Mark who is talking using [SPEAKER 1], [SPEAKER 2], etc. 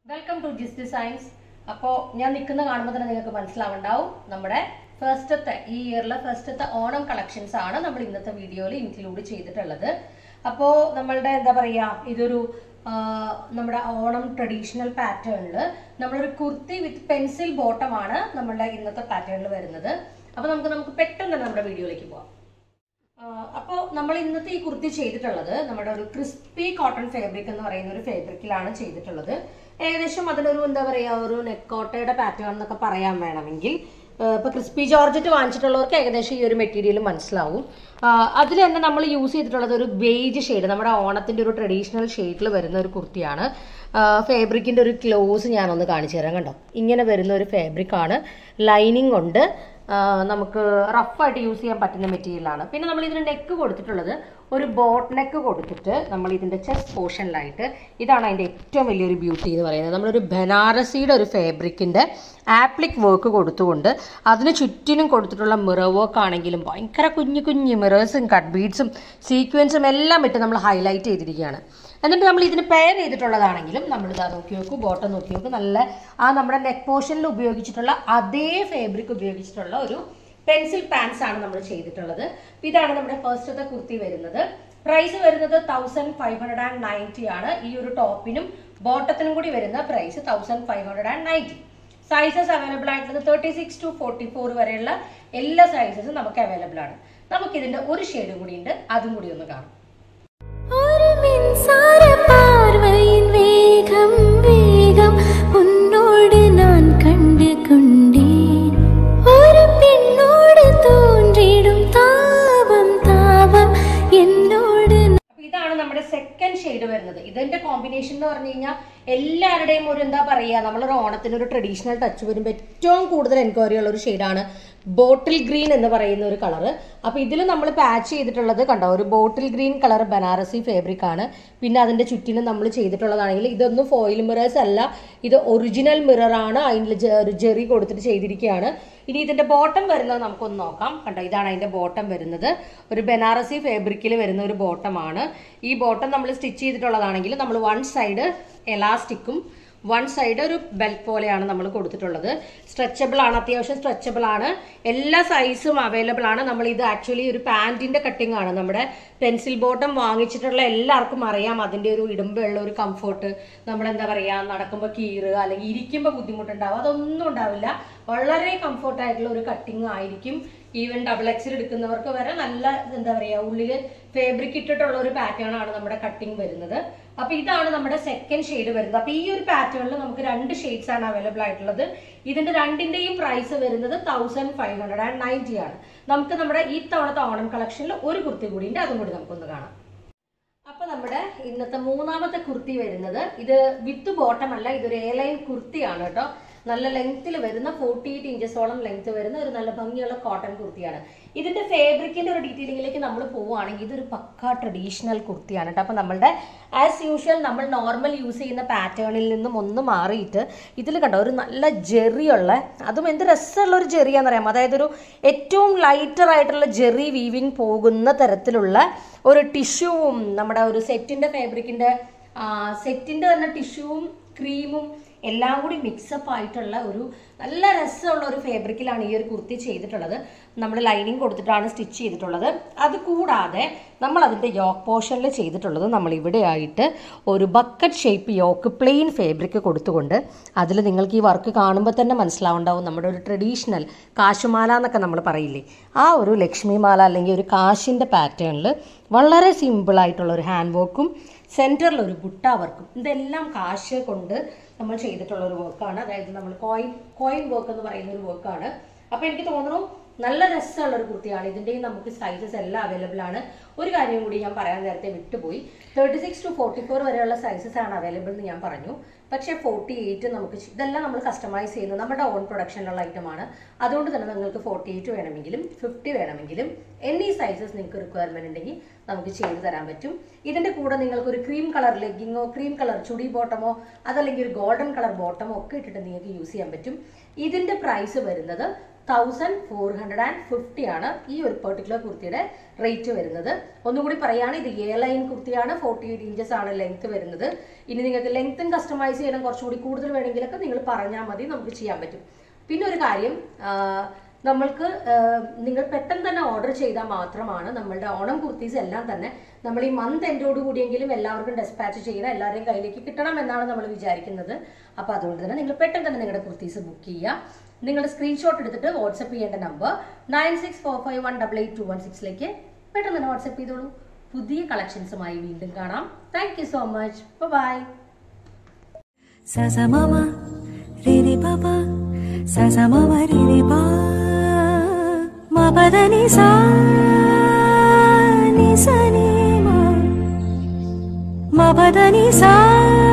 [SPEAKER 1] Welcome to ജിസ് designs അപ്പോൾ ഞാൻ നിൽക്കുന്ന കാണുമ്പോൾ തന്നെ നിങ്ങൾക്ക് മനസ്സിലാവുണ്ടാവും നമ്മുടെ ഫസ്റ്റത്തെ ഈ ഇയറിലെ ഫസ്റ്റത്തെ ഓണം കളക്ഷൻസ് ആണ് നമ്മൾ ഇന്നത്തെ വീഡിയോയിൽ ഇൻക്ലൂഡ് ചെയ്തിട്ടുള്ളത് അപ്പോൾ നമ്മളുടെ എന്താ പറയുക ഇതൊരു ആ, നമ്മുടെ ഓണം ട്രഡീഷണൽ പാറ്റേണിൽ നമ്മളൊരു കുർത്തി വിത്ത് പെൻസിൽ ബോട്ടമാണ് നമ്മളുടെ ഇന്നത്തെ പാറ്റേണിൽ വരുന്നത് അപ്പോൾ നമുക്ക് നമുക്ക് പെട്ടെന്ന് തന്നെ നമ്മുടെ വീഡിയോയിലേക്ക് പോവാം അപ്പോൾ നമ്മൾ ഇന്നത്തെ ഈ കുർത്തി ചെയ്തിട്ടുള്ളത് നമ്മുടെ ഒരു ക്രിസ്പി കോട്ടൺ ഫാബ്രിക് എന്ന് പറയുന്ന ഒരു ഫാബ്രിക്കിലാണ് ചെയ്തിട്ടുള്ളത് ഏകദേശം അതിനൊരു എന്താ പറയുക ഒരു നെക്കോട്ടയുടെ പാറ്റേൺ എന്നൊക്കെ പറയാൻ വേണമെങ്കിൽ ഇപ്പൊ ക്രിസ്പി ജോർജറ്റ് വാങ്ങിച്ചിട്ടുള്ളവർക്ക് ഏകദേശം ഈ ഒരു മെറ്റീരിയൽ മനസ്സിലാവും അതിൽ തന്നെ നമ്മൾ യൂസ് ചെയ്തിട്ടുള്ളത് ഒരു ബേജ് ഷെയ്ഡ് നമ്മുടെ ഓണത്തിന്റെ ഒരു ട്രഡീഷണൽ ഷെയ്ഡിൽ വരുന്ന ഒരു കുർത്തിയാണ് ഫാബ്രിക്കിന്റെ ഒരു ക്ലോസ് ഞാനൊന്ന് കാണിച്ചു തരാം കണ്ടോ ഇങ്ങനെ വരുന്ന ഒരു ഫാബ്രിക് ആണ് ലൈനിങ് ഉണ്ട് ആ, നമുക്ക് റഫായിട്ട് യൂസ് ചെയ്യാൻ പറ്റുന്ന മെറ്റീരിയലാണ് പിന്നെ നമ്മൾ ഇതിന് നെക്ക് കൊടുത്തിട്ടുള്ളത് ഒരു ബോട്ട് നെക്ക് കൊടുത്തിട്ട് നമ്മൾ ഇതിന്റെ ചെസ്റ്റ് പോർഷനിലായിട്ട് ഇതാണ് അതിന്റെ ഏറ്റവും വലിയൊരു ബ്യൂട്ടി എന്ന് പറയുന്നത് നമ്മളൊരു ബനാറസിയുടെ ഒരു ഫാബ്രിക്കിന്റെ ആപ്ലിക് വർക്ക് കൊടുത്തുകൊണ്ട് അതിന് ചുറ്റിനും കൊടുത്തിട്ടുള്ള മിറർ വർക്ക് ആണെങ്കിലും ഭയങ്കര കുഞ്ഞു കുഞ്ഞു മിറേഴ്സും കട്ട് ബീഡ്സും സീക്വൻസും എല്ലാം ഇട്ട് നമ്മൾ ഹൈലൈറ്റ് ചെയ്തിരിക്കുകയാണ് എന്നിട്ട് നമ്മൾ ഇതിന് പെയർ ചെയ്തിട്ടുള്ളതാണെങ്കിലും നമ്മൾ ഇതാ നോക്കി നോക്കൂ ബോട്ടം നോക്കി നോക്കൂ നല്ല ആ നമ്മുടെ നെക്ക് പോർഷനിൽ ഉപയോഗിച്ചിട്ടുള്ള അതേ ഫാബ്രിക് ഉപയോഗിച്ചിട്ടുള്ള ഒരു പെൻസിൽ പാൻസ് ആണ് നമ്മൾ ചെയ്തിട്ടുള്ളത് അപ്പൊ ഇതാണ് നമ്മുടെ ഫസ്റ്റത്തെ കുർത്തി വരുന്നത് പ്രൈസ് വരുന്നത് thousand five hundred and ninety ആണ് ഈ ഒരു ടോപ്പിനും ബോട്ടത്തിനും കൂടി വരുന്ന price thousand five hundred and ninety sizes available ആയിട്ടുള്ളത് thirty six to forty four വരെയുള്ള എല്ലാ സൈസസും നമുക്ക് അവൈലബിൾ ആണ് നമുക്ക് ഇതിന്റെ ഒരു ഷെയ്ഡും കൂടി ഉണ്ട് അതും കൂടി ഒന്ന് കാണാം
[SPEAKER 2] ഒരു മിൻസാര பார்வையின் வேகம் வேகம் உன்னோடு நான் கண்டு கொண்டேன் ஒரு பெண்ணோடு தோன்றிடும் தாபம் தாபம் என்னோடு
[SPEAKER 1] അപ്പൊ ഇതാണ് നമ്മുടെ സെക്കൻഡ് ഷെയ്ഡ് വരുന്നത് ഇതിന്റെ കോമ്പിനേഷൻ എന്ന് പറഞ്ഞു കഴിഞ്ഞാൽ എല്ലാവരുടെയും ഒരു എന്താ പറയാ നമ്മളൊരു ഓണത്തിന് ഒരു ട്രഡീഷണൽ ടച്ച് വരുമ്പോൾ ഏറ്റവും കൂടുതൽ എൻക്വയറി ഉള്ള ഒരു ഷെയ്ഡാണ് ബോട്ടിൽ ഗ്രീൻ എന്ന് പറയുന്ന ഒരു കളർ അപ്പൊ ഇതിൽ നമ്മൾ പാച്ച് ചെയ്തിട്ടുള്ളത് കണ്ടോ ഒരു bottle green colour Banarasi fabric ആണ് പിന്നെ അതിന്റെ ചുറ്റിനും നമ്മൾ ചെയ്തിട്ടുള്ളതാണെങ്കിൽ ഇതൊന്നും ഫോയിൽ മിറേഴ്സ് അല്ല ഇത് ഒറിജിനൽ മിറർ ആണ് അതിൽ ഒരു ജെറി കൊടുത്തിട്ട് ചെയ്തിരിക്കുകയാണ് ഇനി ഇതിന്റെ ബോട്ടം വരുന്നത് നമുക്കൊന്ന് നോക്കാം കണ്ടോ ഇതാണ് അതിന്റെ ബോട്ടം വരുന്നത് ഒരു ബനാറസി ഫാബ്രിക്കിൽ വരുന്ന ഒരു ബോട്ടമാണ് ഈ ബോട്ടം നമ്മൾ സ്റ്റിച്ച് ചെയ്തിട്ടുള്ളതാണെങ്കിൽ നമ്മൾ വൺ സൈഡ് എലാസ്റ്റിക്കും വൺ സൈഡ് ഒരു ബെൽറ്റ് പോലെയാണ് നമ്മൾ കൊടുത്തിട്ടുള്ളത് സ്ട്രെച്ചബിൾ ആണ് അത്യാവശ്യം സ്ട്രെച്ചബിൾ ആണ് എല്ലാ സൈസും അവൈലബിൾ ആണ് നമ്മൾ ഇത് ആക്ച്വലി ഒരു പാൻറ്റിന്റെ കട്ടിംഗ് ആണ് നമ്മുടെ പെൻസിൽ ബോട്ടം വാങ്ങിച്ചിട്ടുള്ള എല്ലാവർക്കും അറിയാം അതിന്റെ ഒരു ഇടുമ്പോഴുള്ള ഒരു കംഫർട്ട് നമ്മൾ എന്താ പറയാ നടക്കുമ്പോൾ കീറുക അല്ലെങ്കിൽ ഇരിക്കുമ്പോൾ ബുദ്ധിമുട്ടുണ്ടാവും അതൊന്നും ഉണ്ടാവില്ല വളരെ കംഫർട്ട് ആയിട്ടുള്ള ഒരു കട്ടിങ് ആയിരിക്കും ഈവൻ ഡബിൾ എക്സിൽ എടുക്കുന്നവർക്ക് വരെ നല്ല എന്താ പറയാ ഉള്ളില് ഫാബ്രിക് ഇട്ടിട്ടുള്ള ഒരു പാറ്റേൺ ആണ് നമ്മുടെ കട്ടിങ് വരുന്നത് അപ്പൊ ഇതാണ് നമ്മുടെ സെക്കൻഡ് ഷെയ്ഡ് വരുന്നത് അപ്പൊ ഈ ഒരു പാറ്റേണിൽ നമുക്ക് രണ്ട് ഷെയ്ഡ്സ് ആണ് അവൈലബിൾ ആയിട്ടുള്ളത് ഇതിന്റെ രണ്ടിന്റെയും പ്രൈസ് വരുന്നത് thousand five hundred and ninety ആണ് നമുക്ക് നമ്മുടെ ഈ തവണത്തെ ഓണം കളക്ഷനിൽ ഒരു കുർത്തി കൂടി ഉണ്ട് അതും കൂടി നമുക്കൊന്ന് കാണാം അപ്പൊ നമ്മുടെ ഇന്നത്തെ മൂന്നാമത്തെ കുർത്തി വരുന്നത് ഇത് വിത്ത് ബോട്ടം അല്ല ഇതൊരു എ ലൈൻ കുർത്തിയാണ് കേട്ടോ നല്ല ലെങ്ത്തിൽ വരുന്ന ഫോർട്ടി എയ്റ്റ് ഇഞ്ചസോളം ലെങ്ത് വരുന്ന ഒരു നല്ല ഭംഗിയുള്ള കോട്ടൺ കുർത്തിയാണ് ഇതിന്റെ ഫാബ്രിക്കിന്റെ ഒരു ഡീറ്റെയിലിംഗിലേക്ക് നമ്മൾ പോവുകയാണെങ്കിൽ ഇതൊരു പക്ക ട്രഡീഷണൽ കുർത്തിയാണ് കേട്ടോ അപ്പൊ നമ്മളുടെ ആസ് യൂഷ്വൽ നമ്മൾ നോർമൽ യൂസ് ചെയ്യുന്ന പാറ്റേണിൽ നിന്നും ഒന്ന് മാറിയിട്ട് ഇതിൽ കണ്ടോ ഒരു നല്ല ജെറിയുള്ള അതും എന്ത് രസമുള്ള ഒരു ജെറിയാന്ന് അതായത് ഒരു ഏറ്റവും ലൈറ്റർ ആയിട്ടുള്ള ജെറി വീവിങ് പോകുന്ന തരത്തിലുള്ള ഒരു ടിഷ്യൂവും നമ്മുടെ ഒരു സെറ്റിന്റെ ഫാബ്രിക്കിന്റെ സെറ്റിന്റെ തന്നെ ടിഷ്യൂവും ക്രീമും എല്ലാം കൂടി മിക്സപ്പ് ആയിട്ടുള്ള ഒരു നല്ല രസമുള്ള ഒരു ഫാബ്രിക്കിലാണ് ഈ ഒരു കുർത്തി ചെയ്തിട്ടുള്ളത് നമ്മൾ ലൈനിങ് കൊടുത്തിട്ടാണ് സ്റ്റിച്ച് ചെയ്തിട്ടുള്ളത് അത് കൂടാതെ നമ്മൾ അതിൻ്റെ യോക്ക് പോർഷനിൽ ചെയ്തിട്ടുള്ളത് നമ്മൾ ഇവിടെ ആയിട്ട് ഒരു bucket shape yoke plain fabric കൊടുത്തുകൊണ്ട് അതിൽ നിങ്ങൾക്ക് ഈ വർക്ക് കാണുമ്പോൾ തന്നെ മനസ്സിലാവുണ്ടാവും നമ്മുടെ ഒരു ട്രഡീഷണൽ കാശുമാല എന്നൊക്കെ നമ്മൾ പറയില്ലേ ആ ഒരു ലക്ഷ്മിമാല അല്ലെങ്കിൽ ഒരു കാശിൻ്റെ പാറ്റേണിൽ വളരെ സിമ്പിൾ ആയിട്ടുള്ള ഒരു ഹാൻഡ് വർക്കും സെൻറ്ററിൽ ഒരു ബുട്ട വർക്കും ഇതെല്ലാം കാശ് കൊണ്ട് നമ്മൾ ചെയ്തിട്ടുള്ള ഒരു വർക്കാണ് അതായത് നമ്മൾ കോയിൻ കോയിൻ വർക്ക് എന്ന് പറയുന്ന ഒരു വർക്കാണ് അപ്പോൾ എനിക്ക് തോന്നുന്നു നല്ല രസമുള്ള ഒരു കുർത്തിയാണ് ഇതിൻ്റെയും നമുക്ക് സൈസസ് എല്ലാം അവൈലബിൾ ആണ് ഒരു കാര്യം കൂടി ഞാൻ പറയാൻ നേരത്തെ വിട്ടുപോയി thirty six to forty four വരെയുള്ള സൈസസ് ആണ് അവൈലബിൾ എന്ന് ഞാൻ പറഞ്ഞു പക്ഷേ ഫോർട്ടി എയ്റ്റ് നമുക്ക് ചെ- ഇതെല്ലാം നമ്മൾ കസ്റ്റമൈസ് ചെയ്യുന്നത് നമ്മുടെ ഓൺ പ്രൊഡക്ഷനിലുള്ള ഐറ്റമാണ് അതുകൊണ്ട് തന്നെ നിങ്ങൾക്ക് ഫോർട്ടി എയ്റ്റ് വേണമെങ്കിലും ഫിഫ്റ്റി വേണമെങ്കിലും എന്നീ സൈസസ് നിങ്ങൾക്ക് റിക്വയർമെന്റ് ഉണ്ടെങ്കിൽ നമുക്ക് ചെയ്തു തരാൻ പറ്റും ഇതിന്റെ കൂടെ നിങ്ങൾക്ക് ഒരു ക്രീം കളർ ലെഗിങ്ങോ ക്രീം കളർ ചുടി ബോട്ടമോ അതല്ലെങ്കിൽ ഒരു ഗോൾഡൻ കളർ ബോട്ടമോ ഒക്കെ ഇട്ടിട്ട് നിങ്ങൾക്ക് യൂസ് ചെയ്യാൻ പറ്റും ഇതിന്റെ പ്രൈസ് വരുന്നത് thousand four hundred and fifty ആണ് ഈ ഒരു പെർട്ടിക്കുലർ കുർത്തിയുടെ റേറ്റ് വരുന്നത് ഒന്നുകൂടി പറയുകയാണ് ഇത് എ ലൈൻ കുർത്തിയാണ് ഫോർട്ടി എയ്റ്റ് ഇഞ്ചസ് ആണ് ലെങ്ത് വരുന്നത് ഇനി നിങ്ങൾക്ക് ലെങ്ത്തും കസ്റ്റമൈസ് ചെയ്യണം കുറച്ചുകൂടി കൂടുതൽ വേണമെങ്കിലൊക്കെ നിങ്ങൾ പറഞ്ഞാൽ മതി നമുക്ക് ചെയ്യാൻ പറ്റും പിന്നെ ഒരു കാര്യം ആ, നമ്മൾക്ക് ആ, നിങ്ങൾ പെട്ടെന്ന് തന്നെ ഓർഡർ ചെയ്താൽ മാത്രമാണ് നമ്മളുടെ ഓണം കുർത്തീസ് എല്ലാം തന്നെ നമ്മൾ ഈ മന്ത് എൻഡോട് കൂടിയെങ്കിലും എല്ലാവർക്കും ഡെസ്പാച്ച് ചെയ്യണം എല്ലാവരുടെയും കയ്യിലേക്ക് കിട്ടണം എന്നാണ് നമ്മൾ വിചാരിക്കുന്നത് അപ്പോൾ അതുകൊണ്ട് തന്നെ നിങ്ങൾ പെട്ടെന്ന് തന്നെ നിങ്ങളുടെ കുർത്തീസ് ബുക്ക് ചെയ്യുക നിങ്ങളുടെ സ്ക്രീൻഷോട്ട് എടുത്തിട്ട് വാട്സപ്പ് ചെയ്യേണ്ട number nine six four five one double eight two one സിക്സിലേക്ക് പെട്ടെന്ന് തന്നെ വാട്സപ്പ് ചെയ്തോളൂ പുതിയ കളക്ഷൻസുമായി വീണ്ടും കാണാം thank you so much bye
[SPEAKER 2] Sa sa mama, re re pa pa, sa sa mama re re pa, ma pa da ni sa, ni sa ni ma, ma pa da ni sa.